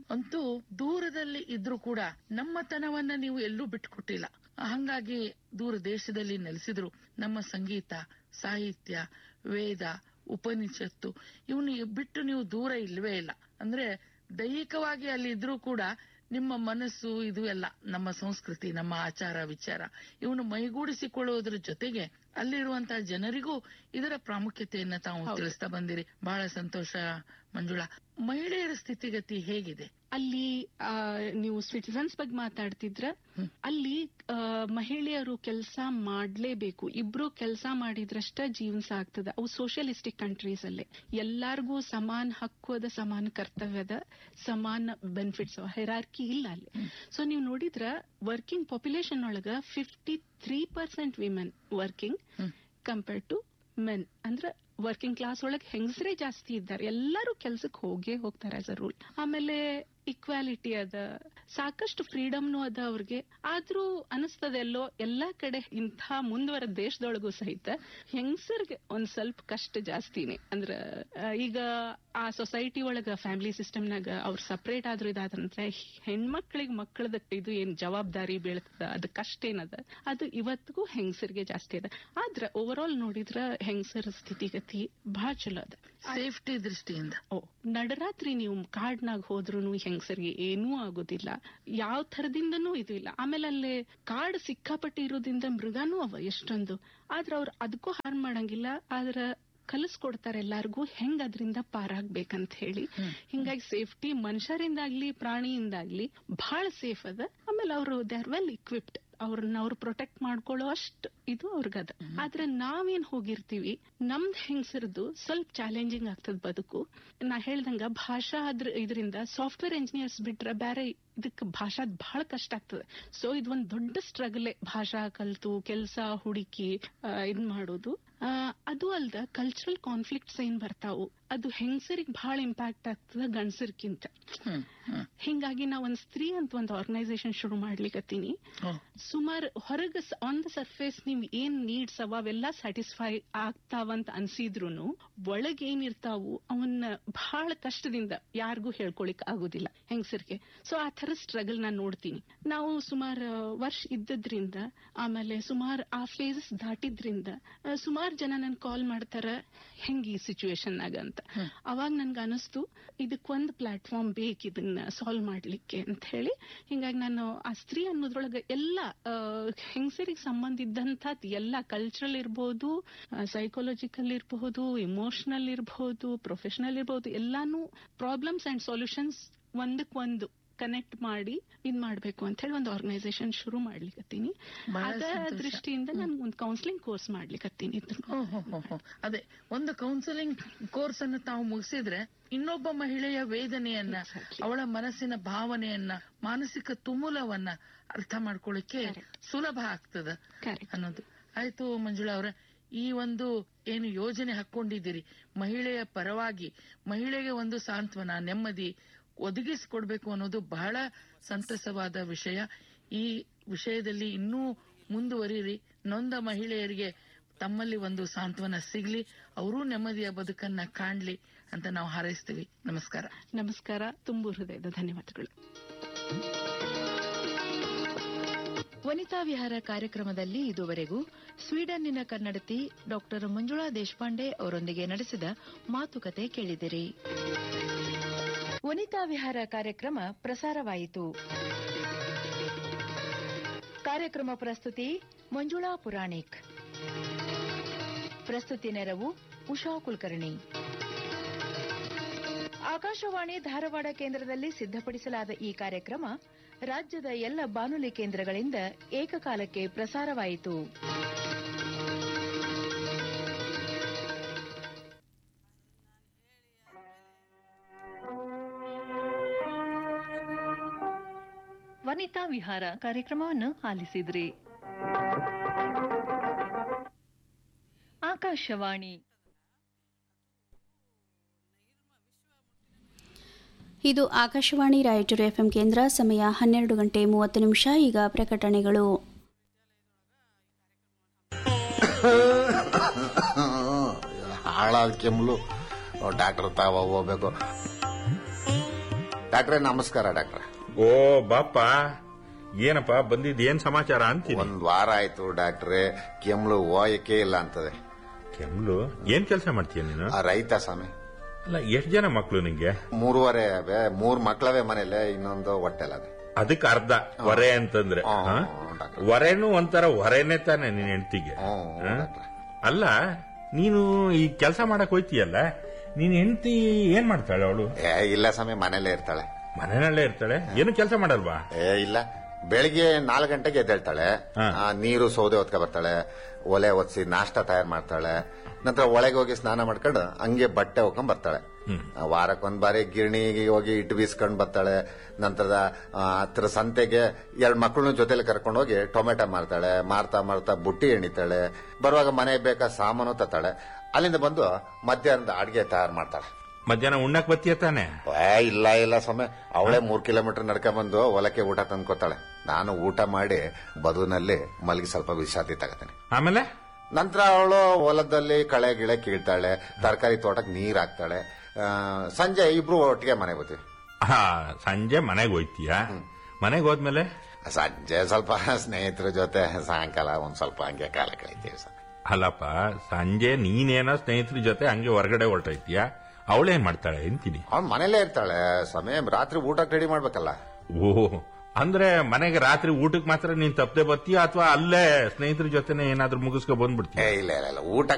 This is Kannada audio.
ಅಂತೂ ದೂರದಲ್ಲಿ ಇದ್ರೂ ಕೂಡ ನಮ್ಮತನವನ್ನ ನೀವು ಎಲ್ಲೂ ಬಿಟ್ಕೊಟ್ಟಿಲ್ಲ ಹಂಗಾಗಿ ದೂರ ದೇಶದಲ್ಲಿ ನೆಲೆಸಿದ್ರು ನಮ್ಮ ಸಂಗೀತ ಸಾಹಿತ್ಯ ವೇದ ಉಪನಿಷತ್ತು ಇವನು ಬಿಟ್ಟು ನೀವು ದೂರ ಇಲ್ವೇ ಇಲ್ಲ ಅಂದ್ರೆ ದೈಹಿಕವಾಗಿ ಅಲ್ಲಿ ಇದ್ರೂ ಕೂಡ ನಿಮ್ಮ ಮನಸ್ಸು ಇದು ಎಲ್ಲ ನಮ್ಮ ಸಂಸ್ಕೃತಿ ನಮ್ಮ ಆಚಾರ ವಿಚಾರ ಇವನು ಮೈಗೂಡಿಸಿಕೊಳ್ಳುವುದರ ಜೊತೆಗೆ ಅಲ್ಲಿರುವಂತಹ ಜನರಿಗೂ ಇದರ ಪ್ರಾಮುಖ್ಯತೆಯನ್ನ ತಾವು ತಿಳಿಸ್ತಾ ಬಂದಿರಿ ಬಹಳ ಸಂತೋಷ ಮಂಜುಳಾ ಮಹಿಳೆಯರ ಸ್ಥಿತಿಗತಿ ಹೇಗಿದೆ ಅಲ್ಲಿ ಆ, ನೀವು ಸಿಟಿಸನ್ಸ್ ಬಗ್ಗೆ ಮಾತಾಡ್ತಿದ್ರ ಅಲ್ಲಿ ಆ, ಮಹಿಳೆಯರು ಕೆಲಸ ಮಾಡ್ಲೇಬೇಕು ಇಬ್ರು ಕೆಲಸ ಮಾಡಿದ್ರಷ್ಟ ಜೀವನ ಸಾಗ್ತದ ಅವು ಸೋಷಿಯಲಿಸ್ಟಿಕ್ ಕಂಟ್ರೀಸ್ ಅಲ್ಲೇ ಎಲ್ಲಾರ್ಗೂ ಸಮಾನ ಹಕ್ಕು ಅದ ಸಮಾನ ಕರ್ತವ್ಯ ಅದ ಸಮಾನ ಬೆನಿಫಿಟ್ಸ್ ಹೆರಾರ್ಕಿ ಇಲ್ಲ ಅಲ್ಲಿ ಸೊ ನೀವು ನೋಡಿದ್ರ ವರ್ಕಿಂಗ್ ಪಾಪ್ಯುಲೇಷನ್ ಒಳಗ fifty three percent women working compare to men ಅಂದ್ರ ವರ್ಕಿಂಗ್ ಕ್ಲಾಸ್ ಒಳಗೆ ಹೆಂಗಸರೇ ಜಾಸ್ತಿ ಇದ್ದಾರೆ ಎಲ್ಲರೂ ಕೆಲ್ಸಕ್ಕೆ ಹೋಗೇ ಹೋಗ್ತಾರೆ ಆಸ್ ಅ ರೂಲ್ ಆಮೇಲೆ ಇಕ್ವಾಲಿಟಿ ಅದ ಸಾಕಷ್ಟು ಫ್ರೀಡಮ್ನು ಅದ ಅವ್ರಿಗೆ ಆದ್ರೂ ಅನಿಸ್ತದೆ ಎಲ್ಲೋ ಎಲ್ಲಾ ಕಡೆ ಇಂಥ ಮುಂದುವರೆದ ದೇಶದೊಳಗೂ ಸಹಿತ ಹೆಂಗಸರ್ಗೆ ಒಂದ್ ಸ್ವಲ್ಪ ಕಷ್ಟ ಜಾಸ್ತಿನೇ ಅಂದ್ರ ಆ, ಈಗ ಆ ಸೊಸೈಟಿ ಒಳಗ ಫ್ಯಾಮಿಲಿ ಸಿಸ್ಟಮ್ನಾಗ ಅವ್ರು ಸಪರೇಟ್ ಆದ್ರೂ ಇದಾದಂದ್ರೆ ಹೆಣ್ಮಕ್ಳಿಗೆ ಮಕ್ಕಳದ ಇದು ಏನ್ ಜವಾಬ್ದಾರಿ ಬೀಳ್ತದ ಅದ್ ಕಷ್ಟ ಏನದ ಅದು ಇವತ್ತಿಗೂ ಹೆಂಗಸರಿಗೆ ಜಾಸ್ತಿ ಅದ ಆದ್ರ ಓವರ್ ಆಲ್ ನೋಡಿದ್ರ ಹೆಂಗಸರ ಸ್ಥಿತಿಗತಿ ಬಹಳ ಚಲೋ ಅದ ಸೇಫ್ಟಿ ದೃಷ್ಟಿಯಿಂದ ಓ ನಡರಾತ್ರಿ ನೀವು ಕಾಡ್ನಾಗ ಹೋದ್ರು ಹೆಂಗಸರಿಗೆ ಏನೂ ಆಗೋದಿಲ್ಲ ಯಾವ ಥರದಿಂದನೂ ಇದು ಇಲ್ಲ ಆಮೇಲೆ ಅಲ್ಲಿ ಕಾಡ್ ಸಿಕ್ಕಾಪಟ್ಟಿ ಇರೋದ್ರಿಂದ ಮೃಗನೂ ಅವ ಎಷ್ಟೊಂದು ಆದ್ರ ಅವ್ರು ಅದಕ್ಕೂ ಹಾರ್ಮ್ ಮಾಡಂಗಿಲ್ಲ ಆದ್ರ ಕಲಿಸ್ಕೊಡ್ತಾರೆ ಎಲ್ಲಾರ್ಗೂ ಹೆಂಗ್ ಅದರಿಂದ ಪಾರಾಗ್ಬೇಕಂತ ಹೇಳಿ ಹಿಂಗಾಗಿ ಸೇಫ್ಟಿ ಮನುಷ್ಯರಿಂದಾಗ್ಲಿ ಪ್ರಾಣಿಯಿಂದಾಗ್ಲಿ ಬಹಳ ಸೇಫ್ ಅದ ಆಮೇಲೆ ಅವರು ದೇ ಆರ್ ವೆಲ್ ಇಕ್ವಿಪ್ಡ್ ಅವ್ರನ್ನ ಅವ್ರು ಪ್ರೊಟೆಕ್ಟ್ ಮಾಡ್ಕೊಳ್ಳೋ ಅಷ್ಟು ಇದು ಅವ್ರಿಗದ ಆದ್ರೆ ನಾವೇನ್ ಹೋಗಿರ್ತೀವಿ ನಮ್ದ್ ಹೆಂಗಸರದು ಸ್ವಲ್ಪ ಚಾಲೆಂಜಿಂಗ್ ಆಗ್ತದ ಬದುಕು ನಾ ಹೇಳ್ದಂಗ ಭಾಷಾ ಅದ್ರ ಇದರಿಂದ ಸಾಫ್ಟ್ವೇರ್ ಇಂಜಿನಿಯರ್ಸ್ ಬಿಟ್ರೆ ಬೇರೆ ಇದಕ್ಕೆ ಭಾಷಾದ್ ಬಹಳ ಕಷ್ಟ ಆಗ್ತದೆ ಸೊ ಇದು ಒಂದ್ ದೊಡ್ಡ ಸ್ಟ್ರಗಲ್ ಭಾಷಾ ಕಲ್ತು ಕೆಲಸ ಹುಡುಕಿ ಆ, ಇದ್ ಮಾಡೋದು ಆ, ಅದು ಅಲ್ದ ಕಲ್ಚರಲ್ ಕಾನ್ಫ್ಲಿಕ್ಟ್ಸ್ ಏನ್ ಬರ್ತಾವು ಅದು ಹೆಂಗಸರಿಗೆ ಬಹಳ ಇಂಪ್ಯಾಕ್ಟ್ ಆಗ್ತದ ಗಂಡಸರ್ಕಿಂತ ಹ್ಮ್ ಹ್ಮ್ ಹಿಂಗಾಗಿ ನಾ ಒಂದ್ ಸ್ತ್ರೀ ಅಂತ ಒಂದು ಆರ್ಗನೈಸೇಷನ್ ಶುರು ಮಾಡ್ಲಿಕತ್ತೀನಿ ಓ, ಸುಮಾರು ಹೊರಗ ಆನ್ ದ ಸರ್ಫೇಸ್ ನೀವ್ ಏನ್ ನೀಡ್ಸ್ ಅವ ಅವೆಲ್ಲ ಸ್ಯಾಟಿಸ್ಫೈ ಆಗ್ತಾವಂತ ಅನ್ಸಿದ್ರುನು ಒಳಗ್ ಏನಿರ್ತಾವು ಅವನ್ನ ಬಹಳ ಕಷ್ಟದಿಂದ ಯಾರಿಗೂ ಹೇಳ್ಕೊಳಿಕ್ ಆಗುದಿಲ್ಲ ಹೆಂಗಸರಿಗೆ ಸೊ ಆ ತರ ಸ್ಟ್ರಗಲ್ ನಾನ್ ನೋಡ್ತೀನಿ ನಾವು ಸುಮಾರು ವರ್ಷ ಇದ್ದದ್ರಿಂದ ಆಮೇಲೆ ಸುಮಾರು ಆ ಫೇಸಸ್ ದಾಟಿದ್ರಿಂದ ಸುಮಾರು ಜನ ನನ್ ಕಾಲ್ ಮಾಡ್ತಾರ ಹೆಂಗ್ ಈ ಸಿಚುವೇಶನ್ ನಾಗ ಅಂತ ಅವಾಗ ನನ್ಗೆ ಅನಿಸ್ತು ಇದಕ್ಕೊಂದು ಪ್ಲಾಟ್ಫಾರ್ಮ್ ಬೇಕು ಇದನ್ನ ಸಾಲ್ವ್ ಮಾಡ್ಲಿಕ್ಕೆ ಅಂತ ಹೇಳಿ ಹಿಂಗಾಗಿ ನಾನು ಆ ಸ್ತ್ರೀ ಅನ್ನೋದ್ರೊಳಗೆ ಎಲ್ಲ ಹೆಂಗಸರಿಗೆ ಸಂಬಂಧ ಇದ್ದಂಥದ್ದು ಎಲ್ಲ ಕಲ್ಚರಲ್ ಇರ್ಬೋದು ಸೈಕಾಲಜಿಕಲ್ ಇರಬಹುದು ಇಮೋಷನಲ್ ಇರಬಹುದು ಪ್ರೊಫೆಷನಲ್ ಇರಬಹುದು ಎಲ್ಲಾನು ಪ್ರಾಬ್ಲಮ್ಸ್ ಅಂಡ್ ಸೊಲ್ಯೂಷನ್ಸ್ ಒಂದಕ್ಕೊಂದು ಕನೆಕ್ಟ್ ಮಾಡಿ ಇದ್ ಮಾಡ್ಬೇಕು ಅಂತ ಹೇಳಿ ಒಂದು ಆರ್ಗನೈಸೇಷನ್ ಶುರು ಮಾಡ್ಲಿಕತ್ತೀನಿ ಬಹಳ ಅದ ಸಂತೋಷ. ದೃಷ್ಟಿಯಿಂದ ನಾನು ಒಂದು ಕೌನ್ಸಿಲಿಂಗ್ ಕೋರ್ಸ್ ಮಾಡ್ಲಿಕತ್ತೀನಿ ಇದ್ರ ಹೋ, ಹೋ, ಹೋ, ಹೋ. ಅದೇ ಒಂದು ಕೌನ್ಸಿಲಿಂಗ್ ಕೋರ್ಸ್ ಅನ್ನು ತಾವು ಮುಗಿಸಿದ್ರೆ ಇನ್ನೊಬ್ಬ ಮಹಿಳೆಯ ವೇದನೆಯನ್ನ Exactly. ಅವಳ ಮನಸ್ಸಿನ ಭಾವನೆಯನ್ನ ಮಾನಸಿಕ ತುಮುಲವನ್ನ ಅರ್ಥ ಮಾಡ್ಕೊಳ್ಳಿಕ್ಕೆ ಸುಲಭ ಆಗ್ತದ Correct. ಅನ್ನೋದು ಆಯ್ತು ಮಂಜುಳಾ ಅವರ ಈ ಒಂದು ಏನು ಯೋಜನೆ ಹಾಕೊಂಡಿದ್ದೀರಿ ಮಹಿಳೆಯ ಪರವಾಗಿ ಮಹಿಳೆಗೆ ಒಂದು ಸಾಂತ್ವನ ನೆಮ್ಮದಿ ಒದಗಿಸಿಕೊಡ್ಬೇಕು ಅನ್ನೋದು ಬಹಳ ಸಂತಸವಾದ ವಿಷಯ ಈ ವಿಷಯದಲ್ಲಿ ಇನ್ನೂ ಮುಂದುವರಿರಿ ನೊಂದ ಮಹಿಳೆಯರಿಗೆ ತಮ್ಮಲ್ಲಿ ಒಂದು ಸಾಂತ್ವನ ಸಿಗ್ಲಿ ಅವರೂ ನೆಮ್ಮದಿಯ ಬದುಕನ್ನ ಕಾಣ್ಲಿ ಅಂತ ನಾವು ಹಾರೈಸ್ತೀವಿ ನಮಸ್ಕಾರ ನಮಸ್ಕಾರ ತುಂಬು ಹೃದಯದ ಧನ್ಯವಾದಗಳು ವನಿತಾ ವಿಹಾರ ಕಾರ್ಯಕ್ರಮದಲ್ಲಿ ಇದುವರೆಗೂ ಸ್ವೀಡನ್ನಿನ ಕನ್ನಡತಿ ಡಾಕ್ಟರ್ ಮಂಜುಳಾ ದೇಶಪಾಂಡೆ ಅವರೊಂದಿಗೆ ನಡೆಸಿದ ಮಾತುಕತೆ ಕೇಳಿದಿರಿ ವನಿತಾ ವಿಹಾರ ಕಾರ್ಯಕ್ರಮ ಪ್ರಸಾರವಾಯಿತು ಕಾರ್ಯಕ್ರಮ ಪ್ರಸ್ತುತಿ ಮಂಜುಳಾ ಪುರಾಣಿಕ್ ಪ್ರಸ್ತುತಿ ನೆರವು ಉಷಾ ಕುಲಕರ್ಣಿ ಆಕಾಶವಾಣಿ ಧಾರವಾಡ ಕೇಂದ್ರದಲ್ಲಿ ಸಿದ್ಧಪಡಿಸಲಾದ ಈ ಕಾರ್ಯಕ್ರಮ ರಾಜ್ಯದ ಎಲ್ಲ ಬಾನುಲಿ ಕೇಂದ್ರಗಳಿಂದ ಏಕಕಾಲಕ್ಕೆ ಪ್ರಸಾರವಾಯಿತು ವನಿತಾ ವಿಹಾರ ಕಾರ್ಯಕ್ರಮವನ್ನು ಆಲಿಸಿದ್ರಿ ಆಕಾಶವಾಣಿ ಇದು ಆಕಾಶವಾಣಿ ರಾಯಚೂರು ಎಫ್ಎಂ ಕೇಂದ್ರ ಸಮಯ ಹನ್ನೆರಡು ಗಂಟೆ ಮೂವತ್ತು ನಿಮಿಷ ಈಗ ಪ್ರಕಟಣೆಗಳು ಹಾಳಾದ ಕೆಮ್ಮಲು ಡಾಕ್ಟರ್ ತಾವ ಹೋಗ್ಬೇಕು ಡಾಕ್ಟ್ರೆ ನಮಸ್ಕಾರ ಡಾಕ್ಟ್ರೆ ಓ ಬಾಪ ಏನಪ್ಪ ಬಂದಿದ್ ಏನ್ ಸಮಾಚಾರ ಅಂತೀನಿ ಒಂದ್ ವಾರ ಆಯ್ತು ಡಾಕ್ಟ್ರೆ ಕೆಮ್ಳು ಓಯಕ್ಕೆ ಇಲ್ಲ ಅಂತದೆ ಕೆಮ್ಲು ಏನ್ ಕೆಲಸ ಮಾಡ್ತೀಯ ನೀನು ಆ ರೈತ ಸ್ವಾಮಿ ಅಲ್ಲ ಎಷ್ಟ್ ಜನ ಮಕ್ಳು ನಿಂಗೆ ಮೂರುವರೆ ಅವೆ ಮೂರ್ ಮಕ್ಳವೆ ಮನೇಲೆ ಇನ್ನೊಂದು ಹೊಟ್ಟೆಲದೆ ಅದಕ್ಕೆ ಅರ್ಧ ಹೊರೆ ಅಂತಂದ್ರೆ ಹ್ಮ್, ಹಾ? ಡಾಕ್ಟ್ರೆ. ಹೊರೆನೂ ಒಂಥರ ಹೊರೆನೇ ತಾನೆ ನಿನ್ ಹೆಂಡತಿಗೆ ಹ್ಮ್, ಡಾಕ್ಟ್ರೆ. ಅಲ್ಲ ನೀನು ಈ ಕೆಲಸ ಮಾಡಕ್ ಹೋಯ್ತೀಯಲ್ಲ ನೀನ್ ಹೆಂಡತಿ ಏನ್ ಮಾಡ್ತಾಳೆ ಅವಳು ಏ ಇಲ್ಲ ಸ್ವಾಮಿ ಮನೇಲೆ ಇರ್ತಾಳೆ ಮನೆಯಲ್ಲೇ ಇರ್ತಾಳೆ ಏನು ಕೆಲಸ ಮಾಡಲ್ವಾ ಏ ಇಲ್ಲ ಬೆಳಿಗ್ಗೆ ನಾಲ್ಕು ಗಂಟೆಗೆ ಎದ್ದೇಳ್ತಾಳೆ ಹಾ. ಆ, ನೀರು ಸೌದೆ ಹೊತ್ಕೊ ಬರ್ತಾಳೆ ಒಲೆ ಒತ್ಸಿ ನಾಷ್ಟ ತಯಾರು ಮಾಡ್ತಾಳೆ ನಂತರ ಒಳಗೆ ಹೋಗಿ ಸ್ನಾನ ಮಾಡ್ಕೊಂಡು ಹಂಗೆ ಬಟ್ಟೆ ಹೋಗ್ಕೊಂಡ್ ಬರ್ತಾಳೆ ಆ, ವಾರಕ್ಕೊಂದ್ ಬಾರಿ ಗಿರಣಿಗೆ ಹೋಗಿ ಇಟ್ಟು ಬೀಸ್ಕೊಂಡ್ ಬರ್ತಾಳೆ ನಂತರದ ಆ, ಹತ್ರ ಸಂತೆಗೆ ಎರಡ್ ಮಕ್ಕಳನ್ನ ಜೊತೆಲಿ ಕರ್ಕೊಂಡು ಹೋಗಿ ಟೊಮೆಟೊ ಮಾರ್ತಾಳೆ ಮಾರ್ತಾ ಮಾರ್ತಾ ಬುಟ್ಟಿ ಎಣಿತಾಳೆ ಬರುವಾಗ ಮನೆಗೆ ಬೇಕಾದ ಸಾಮಾನು ತತ್ತಾಳೆ ಅಲ್ಲಿಂದ ಬಂದು ಮಧ್ಯಾಹ್ನದ ಅಡಿಗೆ ತಯಾರು ಮಾಡ್ತಾಳೆ ಮಧ್ಯಾಹ್ನ ಉಣ್ಣಕ್ ಬತ್ತೀಯ ತಾನೆ ಏ ಇಲ್ಲ ಇಲ್ಲ ಸ್ವಾಮಿ ಅವಳೇ ಮೂರ್ ಕಿಲೋಮೀಟರ್ ನಡ್ಕೊಂಡ್ ಬಂದು ಹೊಲಕ್ಕೆ ಊಟ ತಂದ್ಕೊತಾಳೆ ನಾನು ಊಟ ಮಾಡಿ ಬದುನಲ್ಲಿ ಮಲಗಿ ಸ್ವಲ್ಪ ವಿಶ್ರಾಂತಿ ತಗತೇನೆ ಆಮೇಲೆ ನಂತರ ಅವಳು ಹೊಲದಲ್ಲಿ ಕಳೆ ಗಿಳೆ ಕೀಳ್ತಾಳೆ ತರಕಾರಿ ತೋಟಕ್ಕೆ ನೀರ್ ಹಾಕ್ತಾಳೆ ಆ, ಸಂಜೆ ಇಬ್ರು ಒಟ್ಟಿಗೆ ಮನೆಗೆ ಬರ್ತೀವಿ ಹಾ ಸಂಜೆ ಮನೆಗೆ ಹೋಯ್ತೀಯ ಮನೆಗೆ ಹೋದ್ಮೇಲೆ ಸಂಜೆ ಸ್ವಲ್ಪ ಸ್ನೇಹಿತರ ಜೊತೆ ಸಾಯಂಕಾಲ ಒಂದ್ ಸ್ವಲ್ಪ ಹಂಗೆ ಕಾಲ ಕಳಿತೀವಿ ಸ್ವಾಮಿ ಅಲ್ಲಪ್ಪ ಸಂಜೆ ನೀನೇನೋ ಸ್ನೇಹಿತರ ಜೊತೆ ಹಂಗೆ ಹೊರಗಡೆ ಹೊರಟೈತೀಯ ಅವಳೇನ್ ಮಾಡ್ತಾಳೆ ಅಂತೀನಿ ಅವ್ನ್ ಮನೇಲೇ ಇರ್ತಾಳೆ ಸ್ವಾಮಿ ರಾತ್ರಿ ಊಟಕ್ಕೆ ರೆಡಿ ಮಾಡ್ಬೇಕಲ್ಲ ಓ ಅಂದ್ರೆ ಮನೆಗೆ ರಾತ್ರಿ ಊಟಕ್ಕೆ ಮಾತ್ರ ನೀನ್ ತಪ್ಪದೆ ಬರ್ತೀಯ ಅಥವಾ ಅಲ್ಲೇ ಸ್ನೇಹಿತರ ಜೊತೆನೆ ಏನಾದ್ರೂ ಮುಗಿಸ್ಕೊ ಬಂದ್ಬಿಡ್ತೀಯ ಏ ಇಲ್ಲ ಇಲ್ಲ ಇಲ್ಲ ಊಟ